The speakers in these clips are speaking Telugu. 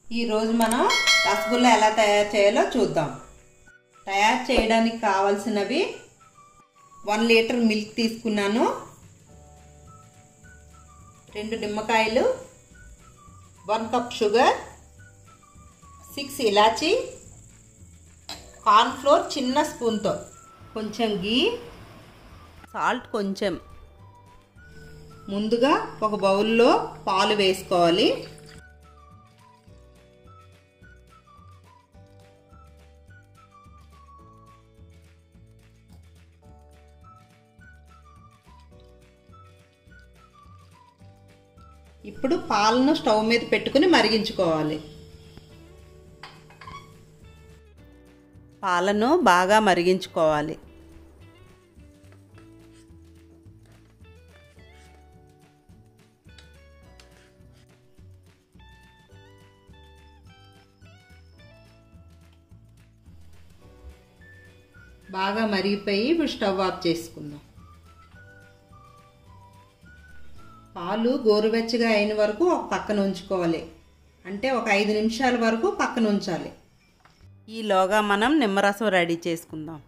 ఈరోజు మనం రసగుల్లా ఎలా తయారు చేయాలో చూద్దాం తయారు చేయడానికి కావాల్సినవి వన్ లీటర్ మిల్క్ తీసుకున్నాను రెండు నిమ్మకాయలు వన్ కప్ షుగర్ సిక్స్ ఇలాచీ కార్న్ఫ్లోర్ చిన్న స్పూన్తో కొంచెం గీ సాల్ట్ కొంచెం ముందుగా ఒక బౌల్లో పాలు వేసుకోవాలి ఇప్పుడు పాలను స్టవ్ మీద పెట్టుకుని మరిగించుకోవాలి పాలను బాగా మరిగించుకోవాలి బాగా మరిగిపోయి ఇప్పుడు స్టవ్ ఆఫ్ చేసుకుందాం పాలు గోరువెచ్చగా అయిన వరకు ఒక పక్కన ఉంచుకోవాలి అంటే ఒక ఐదు నిమిషాల వరకు పక్కన ఉంచాలి ఈలోగా మనం నిమ్మరసం రెడీ చేసుకుందాం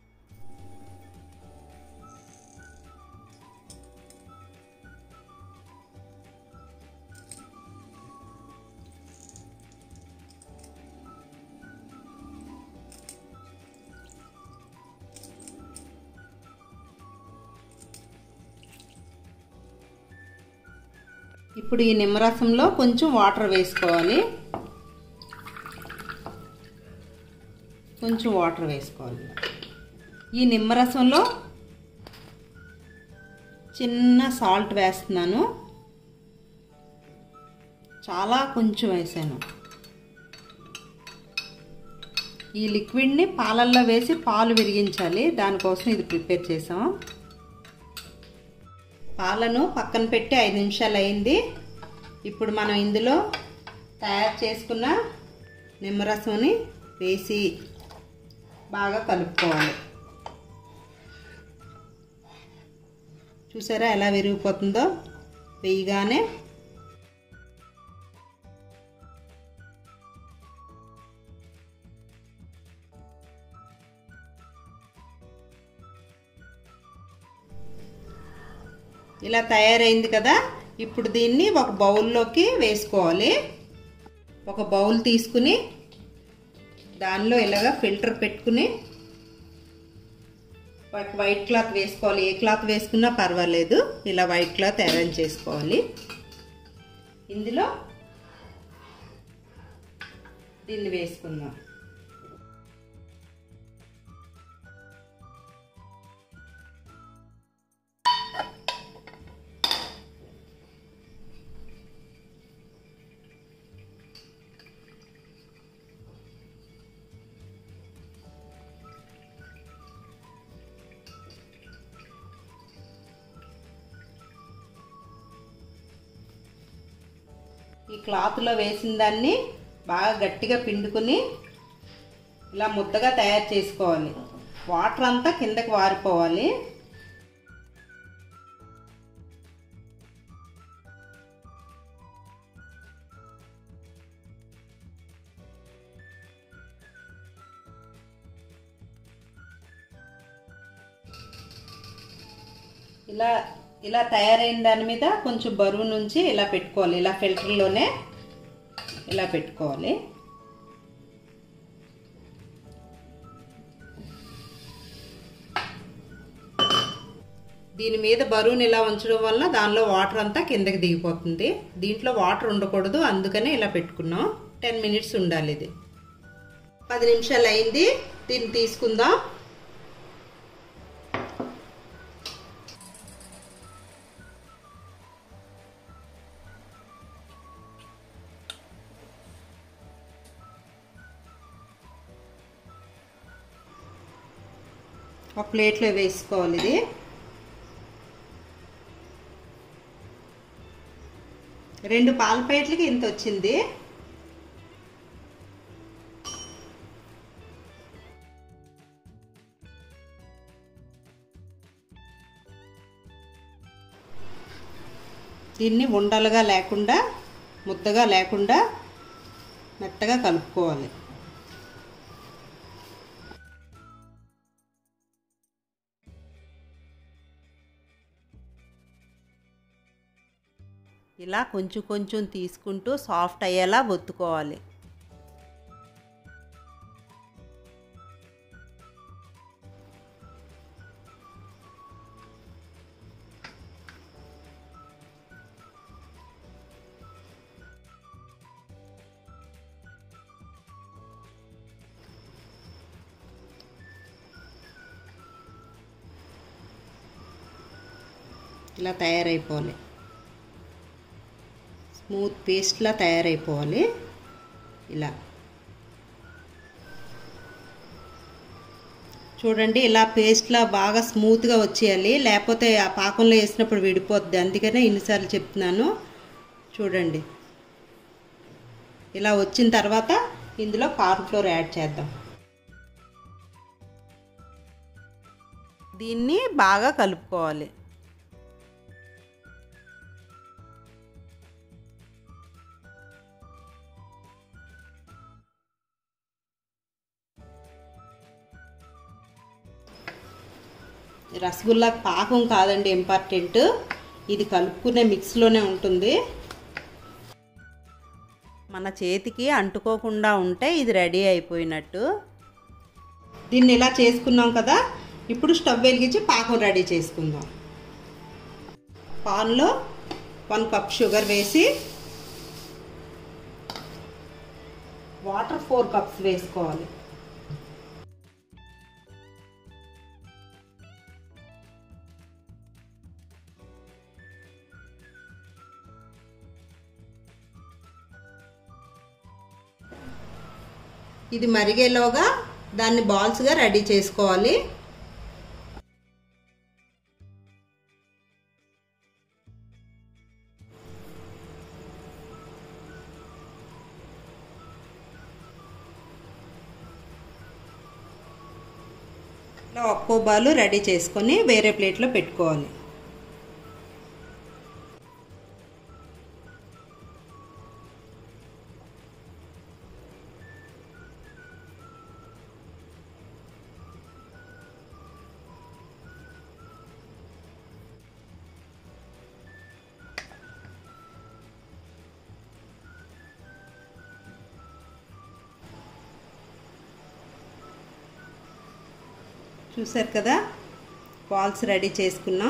ఇప్పుడు ఈ నిమ్మరసంలో కొంచెం వాటర్ వేసుకోవాలి కొంచెం వాటర్ వేసుకోవాలి ఈ నిమ్మరసంలో చిన్న సాల్ట్ వేస్తున్నాను చాలా కొంచెం వేసాను ఈ లిక్విడ్ని పాలల్లో వేసి పాలు విరిగించాలి దానికోసం ఇది ప్రిపేర్ చేసాం పాలను పక్కన పెట్టి ఐదు నిమిషాలు అయింది ఇప్పుడు మనం ఇందులో తయారు చేసుకున్న నిమ్మరసంని వేసి బాగా కలుపుకోవాలి చూసారా ఎలా విరిగిపోతుందో వేయగానే ఇలా తయారైంది కదా ఇప్పుడు దీన్ని ఒక బౌల్లోకి వేసుకోవాలి ఒక బౌల్ తీసుకుని దానిలో ఇలాగ ఫిల్టర్ పెట్టుకుని ఒక వైట్ క్లాత్ వేసుకోవాలి ఏ క్లాత్ వేసుకున్నా పర్వాలేదు ఇలా వైట్ క్లాత్ అరేంజ్ చేసుకోవాలి ఇందులో దీన్ని వేసుకుందాం ఈ క్లాత్లో వేసిన దాన్ని బాగా గట్టిగా పిండుకుని ఇలా ముద్దగా తయారు చేసుకోవాలి వాటర్ అంతా కిందకి వారిపోవాలి ఇలా ఇలా తయారైన దాని మీద కొంచెం బరువు నుంచి ఇలా పెట్టుకోవాలి ఇలా ఫిల్టర్లోనే ఇలా పెట్టుకోవాలి దీని మీద బరువుని ఇలా ఉంచడం వల్ల దానిలో వాటర్ అంతా కిందకి దిగిపోతుంది దీంట్లో వాటర్ ఉండకూడదు అందుకనే ఇలా పెట్టుకున్నాం టెన్ మినిట్స్ ఉండాలి ఇది పది నిమిషాలు అయింది దీన్ని తీసుకుందాం ఒక ప్లేట్లో వేసుకోవాలి ఇది రెండు పాల ప్లేట్లకి ఇంత వచ్చింది దీన్ని ఉండలుగా లేకుండా ముద్దగా లేకుండా మెత్తగా కలుపుకోవాలి ఇలా కొంచెం కొంచెం తీసుకుంటూ సాఫ్ట్ అయ్యేలా ఒత్తుకోవాలి ఇలా తయారైపోవాలి స్మూత్ పేస్ట్లా తయారైపోవాలి ఇలా చూడండి ఇలా పేస్ట్లా బాగా స్మూత్గా వచ్చేయాలి లేకపోతే ఆ పాకంలో వేసినప్పుడు విడిపోద్ది అందుకనే ఇన్నిసార్లు చెప్తున్నాను చూడండి ఇలా వచ్చిన తర్వాత ఇందులో కార్న్ఫ్లోర్ యాడ్ చేద్దాం దీన్ని బాగా కలుపుకోవాలి రసగుల్లా పాకం కాదండి ఇంపార్టెంట్ ఇది కలుపుకునే మిక్స్లోనే ఉంటుంది మన చేతికి అంటుకోకుండా ఉంటే ఇది రెడీ అయిపోయినట్టు దీన్ని ఇలా చేసుకున్నాం కదా ఇప్పుడు స్టవ్ వెలిగించి పాకం రెడీ చేసుకుందాం పాన్లో వన్ కప్ షుగర్ వేసి వాటర్ ఫోర్ కప్స్ వేసుకోవాలి ఇది మరిగేలోగా దాన్ని బాల్స్గా రెడీ చేసుకోవాలి ఇలా ఒక్కో బాలు రెడీ చేసుకొని వేరే ప్లేట్లో పెట్టుకోవాలి చూసారు కదా బాల్స్ రెడీ చేసుకున్నాం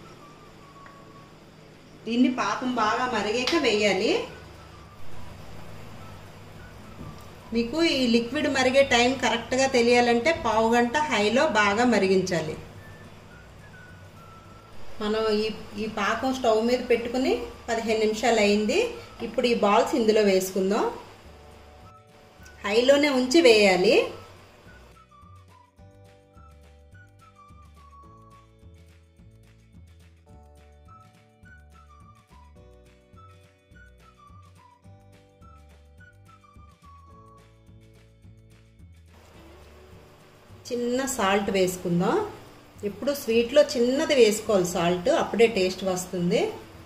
దీన్ని పాకం బాగా మరిగాక వేయాలి మీకు ఈ లిక్విడ్ మరిగే టైం కరెక్ట్గా తెలియాలంటే పావు గంట హైలో బాగా మరిగించాలి మనం ఈ ఈ పాకం స్టవ్ మీద పెట్టుకుని పదిహేను నిమిషాలు అయింది ఇప్పుడు ఈ బాల్స్ ఇందులో వేసుకుందాం హైలోనే ఉంచి వేయాలి చిన్న సాల్ట్ వేసుకుందాం ఇప్పుడు స్వీట్లో చిన్నది వేసుకోవాలి సాల్ట్ అప్పుడే టేస్ట్ వస్తుంది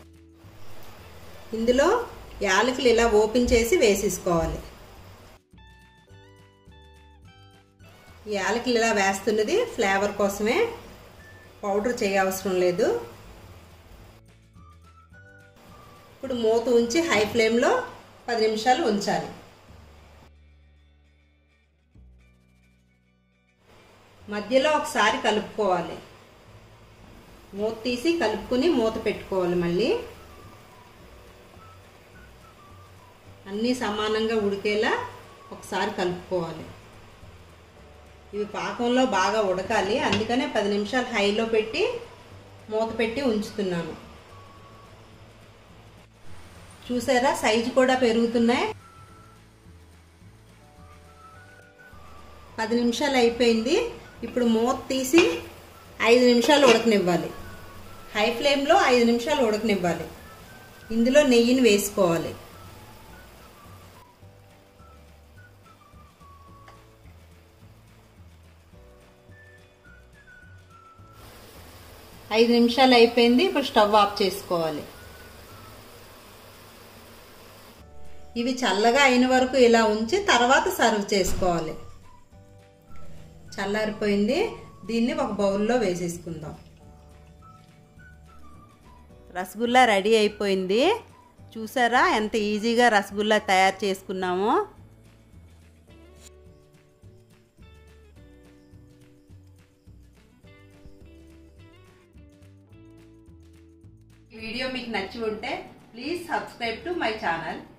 ఇందులో యాలకులు ఇలా ఓపెన్ చేసి వేసేసుకోవాలి యాలకులు ఇలా వేస్తున్నది ఫ్లేవర్ కోసమే పౌడర్ చేయవసరం లేదు ఇప్పుడు మూత ఉంచి హై ఫ్లేమ్లో పది నిమిషాలు ఉంచాలి మధ్యలో ఒకసారి కలుపుకోవాలి మూత తీసి కలుపుకుని మూత పెట్టుకోవాలి మళ్ళీ అన్నీ సమానంగా ఉడికేలా ఒకసారి కలుపుకోవాలి ఇవి పాకంలో బాగా ఉడకాలి అందుకనే పది నిమిషాలు హైలో పెట్టి మూత పెట్టి ఉంచుతున్నాను చూసారా సైజు కూడా పెరుగుతున్నాయి పది నిమిషాలు అయిపోయింది ఇప్పుడు మూత తీసి ఐదు నిమిషాలు ఉడకనివ్వాలి హై ఫ్లేమ్లో ఐదు నిమిషాలు ఉడకనివ్వాలి ఇందులో నెయ్యిని వేసుకోవాలి ఐదు నిమిషాలు అయిపోయింది ఇప్పుడు స్టవ్ ఆఫ్ చేసుకోవాలి ఇవి చల్లగా అయిన వరకు ఇలా ఉంచి తర్వాత సర్వ్ చేసుకోవాలి చల్లారిపోయింది దీన్ని ఒక బౌల్లో వేసేసుకుందాం రసగుల్లా రెడీ అయిపోయింది చూసారా ఎంత ఈజీగా రసగుల్లా తయారు చేసుకున్నామో ఈ వీడియో మీకు నచ్చి ఉంటే please subscribe to my channel